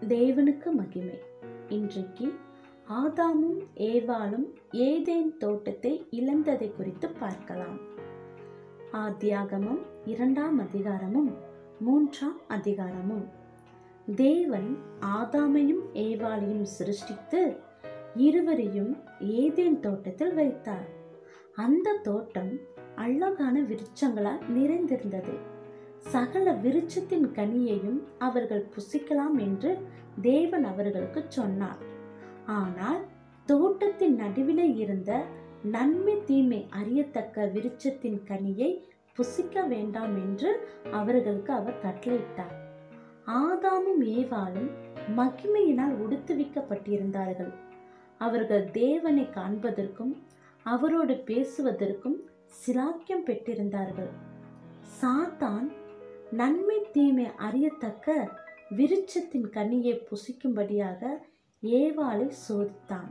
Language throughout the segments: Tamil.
தேவனுக்கு மகிமை இன்றைக்கு ஆதாமும் ஏவாளும் ஏதேன் தோட்டத்தை இழந்ததை குறித்து பார்க்கலாம் ஆத்தியாகமம் இரண்டாம் அதிகாரமும் மூன்றாம் அதிகாரமும் தேவன் ஆதாமையும் ஏவாளையும் சிருஷ்டித்து இருவரையும் ஏதேன் தோட்டத்தில் வைத்தார் அந்த தோட்டம் அழகான விருட்சங்களால் நிறைந்திருந்தது சகல விருட்சத்தின் கனியையும் அவர்கள் புசிக்கலாம் என்று தேவன் அவர்களுக்கு சொன்னார் ஆனால் தோட்டத்தின் நடுவிலே இருந்த நன்மை தீமை அறியத்தக்க விருட்சத்தின் கனியை புசிக்க வேண்டாம் என்று அவர்களுக்கு அவர் கட்டளையிட்டார் ஆதாமும் ஏவாளும் மகிமையினால் உடுத்துவிக்கப்பட்டிருந்தார்கள் அவர்கள் தேவனை காண்பதற்கும் அவரோடு பேசுவதற்கும் சிலாக்கியம் பெற்றிருந்தார்கள் சாத்தான் நன்மை தீமை அறியத்தக்க விருட்சத்தின் கனியை புசிக்கும்படியாக ஏவாளை சோதித்தான்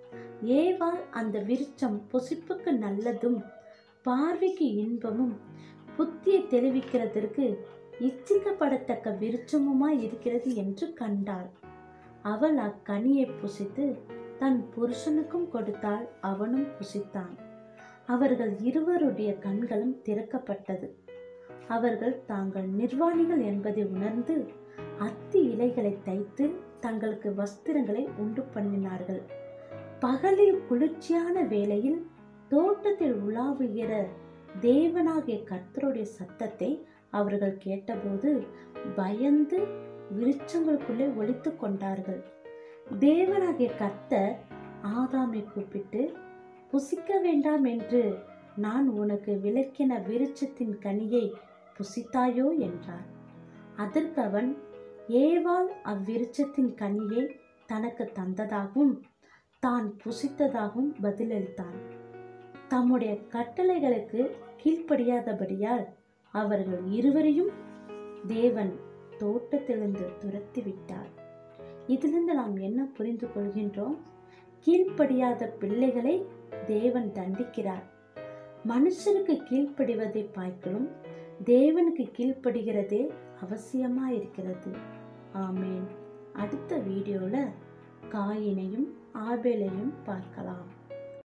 ஏவாள் அந்த விருட்சம் புசிப்புக்கு நல்லதும் பார்வைக்கு இன்பமும் புத்தியை தெளிவிக்கிறதற்கு இச்சிக்கப்படத்தக்க விருட்சமுமாய் இருக்கிறது என்று கண்டாள் அவள் அக்கனியை புசித்து தன் புருஷனுக்கும் கொடுத்தாள் அவனும் புசித்தான் அவர்கள் இருவருடைய கண்களும் திறக்கப்பட்டது அவர்கள் தாங்கள் நிர்வாணிகள் என்பதை உணர்ந்து அத்தி இலைகளை தைத்து தங்களுக்கு வஸ்திரங்களை உண்டு பண்ணினார்கள் பகலில் குளிர்ச்சியான வேளையில் தோட்டத்தில் உலாவுகிற தேவனாகிய கர்த்தருடைய சத்தத்தை அவர்கள் கேட்டபோது பயந்து விருட்சங்களுக்குள்ளே ஒளித்து கொண்டார்கள் தேவனாகிய கர்த்தர் ஆதாமை கூப்பிட்டு புசிக்க வேண்டாம் என்று நான் உனக்கு விளக்கின விருட்சத்தின் கனியை புசித்தாயோ என்றார் அதற்கு அவன் ஏவாள் அவ்விருட்சத்தின் கனியை தனக்கு தந்ததாகவும் தான் புசித்ததாகவும் பதிலளித்தான் தம்முடைய கட்டளைகளுக்கு கீழ்ப்படியாதபடியால் அவர்கள் இருவரையும் தேவன் தோட்டத்திலிருந்து துரத்தி விட்டார் இதிலிருந்து நாம் என்ன புரிந்து கொள்கின்றோம் கீழ்ப்படியாத பிள்ளைகளை தேவன் தண்டிக்கிறார் மனுஷருக்கு கீழ்ப்படிவதை பார்க்கலும் தேவனுக்கு கீழ்ப்படுகிறதே அவசியமா இருக்கிறது ஆமேன் அடுத்த வீடியோல காயினையும் ஆபேலையும் பார்க்கலாம்